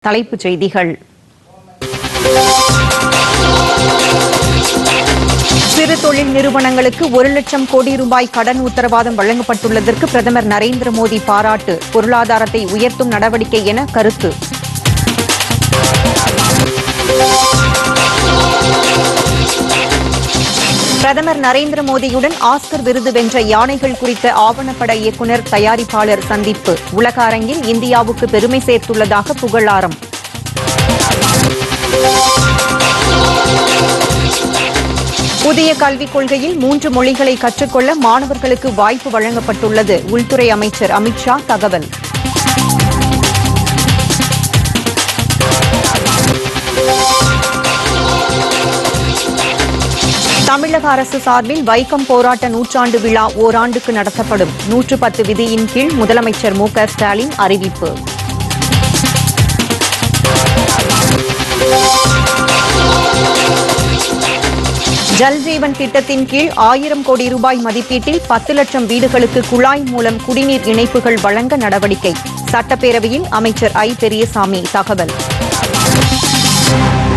தலைப்புச் செய்திகள் சிறு தொழில் நிறுவனங்களுக்கு ஒரு லட்சம் கோடி ரூபாய் கடன் உத்தரவாதம் வழங்கப்பட்டுள்ளதற்கு பிரதமர் நரேந்திர மோடி பாராட்டு பொருளாதாரத்தை உயர்த்தும் நடவடிக்கை என கருத்து பிரதமர் நரேந்திர மோடியுடன் ஆஸ்கர் விருது வென்ற யானைகள் குறித்த ஆவணப்பட இயக்குநர் தயாரிப்பாளர் சந்திப்பு உலக அரங்கில் இந்தியாவுக்கு பெருமை சேர்த்துள்ளதாக புகழாரம் புதிய கல்விக் கொள்கையில் மூன்று மொழிகளை கற்றுக்கொள்ள மாணவர்களுக்கு வாய்ப்பு வழங்கப்பட்டுள்ளது உள்துறை அமைச்சர் அமித்ஷா தகவல் தமிழக அரசு சார்பில் வைக்கம் போராட்ட நூற்றாண்டு விழா ஓராண்டுக்கு நடத்தப்படும் நூற்று பத்து விதியின் கீழ் முதலமைச்சர் மு க ஸ்டாலின் அறிவிப்பு ஜல் ஜீவன் திட்டத்தின் கீழ் ஆயிரம் கோடி ரூபாய் மதிப்பீட்டில் பத்து லட்சம் வீடுகளுக்கு குழாய் மூலம் குடிநீர் இணைப்புகள் வழங்க நடவடிக்கை சட்டப்பேரவையில் அமைச்சர் ஐ பெரியசாமி தகவல்